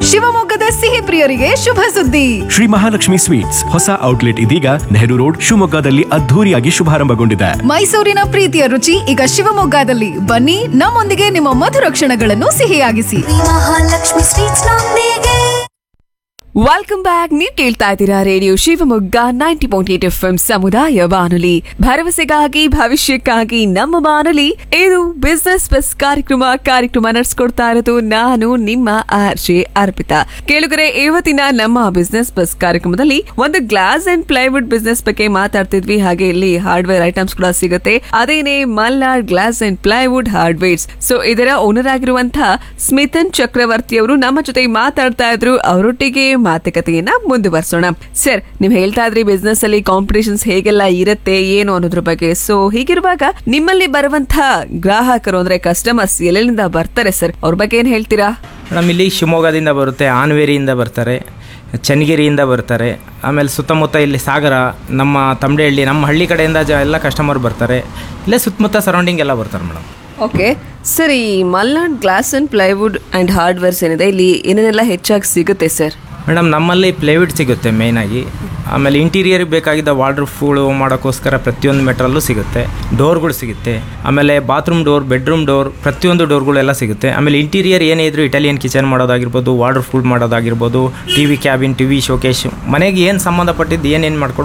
ಶಿವಮೊಗ್ಗದ ಸಿಹಿ ಪ್ರಿಯರಿಗೆ ಶುಭ ಸುದ್ದಿ ಶ್ರೀ ಮಹಾಲಕ್ಷ್ಮಿ ಸ್ವೀಟ್ಸ್ ಹೊಸ ಔಟ್ಲೆಟ್ ಇದೀಗ ನೆಹರು ರೋಡ್ ಶಿವಮೊಗ್ಗದಲ್ಲಿ ಅದ್ಧೂರಿಯಾಗಿ ಶುಭಾರಂಭಗೊಂಡಿದೆ ಮೈಸೂರಿನ ಪ್ರೀತಿಯ ರುಚಿ ಈಗ ಶಿವಮೊಗ್ಗದಲ್ಲಿ ಬನ್ನಿ ನಮ್ಮೊಂದಿಗೆ ನಿಮ್ಮ ಮಧುರ ಕ್ಷಣಗಳನ್ನು ಸಿಹಿಯಾಗಿಸಿ ಮಹಾಲಕ್ಷ್ಮಿ ಸ್ವೀಟ್ಸ್ ನೊಂದಿಗೆ ವೆಲ್ಕಮ್ ಬ್ಯಾಕ್ ನೀವು ಕೇಳ್ತಾ ಇದ್ದೀರಾ radio Shivamogga ninety point eight F M ಸಮುದಾಯ ಬಾನುಲಿ ಭರವಸೆಗಾಗಿ ಭವಿಷ್ಯಕ್ಕಾಗಿ ನಮ್ಮ ಬಾನುಲಿ ಇದು ಬಿಸ್ನೆಸ್ ಬಸ್ ಕಾರ್ಯಕ್ರಮ ಕಾರ್ಯಕ್ರಮ ನಡೆಸ್ಕೊಡ್ತಾ ಇರೋದು ನಾನು ನಿಮ್ಮ ಆರ್ ಜೆ ಅರ್ಪಿತಾ ಕೇಳುಗರೆ ಇವತ್ತಿನ ನಮ್ಮ ಬಿಸ್ನೆಸ್ ಬಸ್ ಕಾರ್ಯಕ್ರಮದಲ್ಲಿ ಒಂದು ಗ್ಲಾಸ್ ಅಂಡ್ ಪ್ಲೈವುಡ್ ಬಿಸ್ನೆಸ್ ಬಗ್ಗೆ ಮಾತಾಡ್ತಿದ್ವಿ ಹಾಗೆ ಇಲ್ಲಿ ಹಾರ್ಡ್ವೇರ್ ಐಟಮ್ಸ್ ಕೂಡ ಸಿಗುತ್ತೆ ಅದೇನೆ Malnad glass and plywood hardwares so ಇದರ ಓನರ್ ಆಗಿರುವಂತಹ ಸ್ಮಿತನ್ ಚಕ್ರವರ್ತಿ ಅವರು ನಮ್ಮ ಜೊತೆ ಮಾತಾಡ್ತಾ ಇದ್ರು ಅವರೊಟ್ಟಿಗೆ ಮಾತುಕತೆಯನ್ನ ಮುಂದುವರಿಸೋಣ ಸರ್ ನೀವು ಹೇಳ್ತಾ ಇದ್ರಿ ಬಿಸ್ನೆಸ್ ಅಲ್ಲಿ ಕಾಂಪಿಟೇಷನ್ಸ್ ಹೇಗೆಲ್ಲ ಇರುತ್ತೆ ಏನು ಅನ್ನೋದ್ರ ಬಗ್ಗೆ ಸೊ ಹೀಗಿರುವಾಗ ನಿಮ್ಮಲ್ಲಿ ಬರುವಂತಹ ಗ್ರಾಹಕರು ಅಂದ್ರೆ ಕಸ್ಟಮರ್ಸ್ ಎಲ್ಲೆಲ್ಲಿಂದ ಬರ್ತಾರೆ ಸರ್ ಅವ್ರ ಬಗ್ಗೆ ಏನ್ ಹೇಳ್ತೀರಾ ಮೇಡಮ್ ಇಲ್ಲಿ ಶಿವಮೊಗ್ಗದಿಂದ ಬರುತ್ತೆ ಆನ್ವೇರಿಯಿಂದ ಬರ್ತಾರೆ ಚನ್ನಗಿರಿಯಿಂದ ಬರ್ತಾರೆ ಆಮೇಲೆ ಸುತ್ತಮುತ್ತ ಇಲ್ಲಿ ಸಾಗರ ನಮ್ಮ ತಮಡೇಹಳ್ಳಿ ನಮ್ಮ ಹಳ್ಳಿ ಕಡೆಯಿಂದ ಜ ಎಲ್ಲ ಕಸ್ಟಮರ್ ಬರ್ತಾರೆ ಇಲ್ಲೇ ಸುತ್ತಮುತ್ತ ಸರೌಂಡಿಂಗ್ ಎಲ್ಲ ಬರ್ತಾರೆ ಮೇಡಮ್ ಓಕೆ ಸರ್ ಈ Malnad glass and plywood and hardwares ಏನಿದೆ ಇಲ್ಲಿ ಏನೇನೆಲ್ಲ ಹೆಚ್ಚಾಗಿ ಸಿಗುತ್ತೆ ಸರ್ ಮೇಡಮ್ ನಮ್ಮಲ್ಲಿ ಪ್ಲೇವುಡ್ ಸಿಗುತ್ತೆ ಮೇಯ್ನಾಗಿ ಆಮೇಲೆ ಇಂಟೀರಿಯರ್ಗೆ ಬೇಕಾಗಿದ್ದ ವಾರ್ಡ್ರ್ ಫೂಳು ಮಾಡೋಕ್ಕೋಸ್ಕರ ಪ್ರತಿಯೊಂದು ಮೆಟ್ರಲ್ಲೂ ಸಿಗುತ್ತೆ ಡೋರ್ಗಳು ಸಿಗುತ್ತೆ ಆಮೇಲೆ ಬಾತ್ರೂಮ್ ಡೋರ್ ಬೆಡ್ರೂಮ್ ಡೋರ್ ಪ್ರತಿಯೊಂದು ಡೋರ್ಗಳೆಲ್ಲ ಸಿಗುತ್ತೆ ಆಮೇಲೆ ಇಂಟೀರಿಯರ್ ಏನೇ ಇದ್ರೂ ಇಟಾಲಿಯನ್ ಕಿಚನ್ ಮಾಡೋದಾಗಿರ್ಬೋದು ವಾರ್ಡ್ರ್ ಫೂಲ್ ಮಾಡೋದಾಗಿರ್ಬೋದು T V cabin T V showcase ಮನೆಗೆ ಏನು ಸಂಬಂಧಪಟ್ಟಿದ್ದು ಏನೇನು ಮಾಡ್ಕೊಂಡು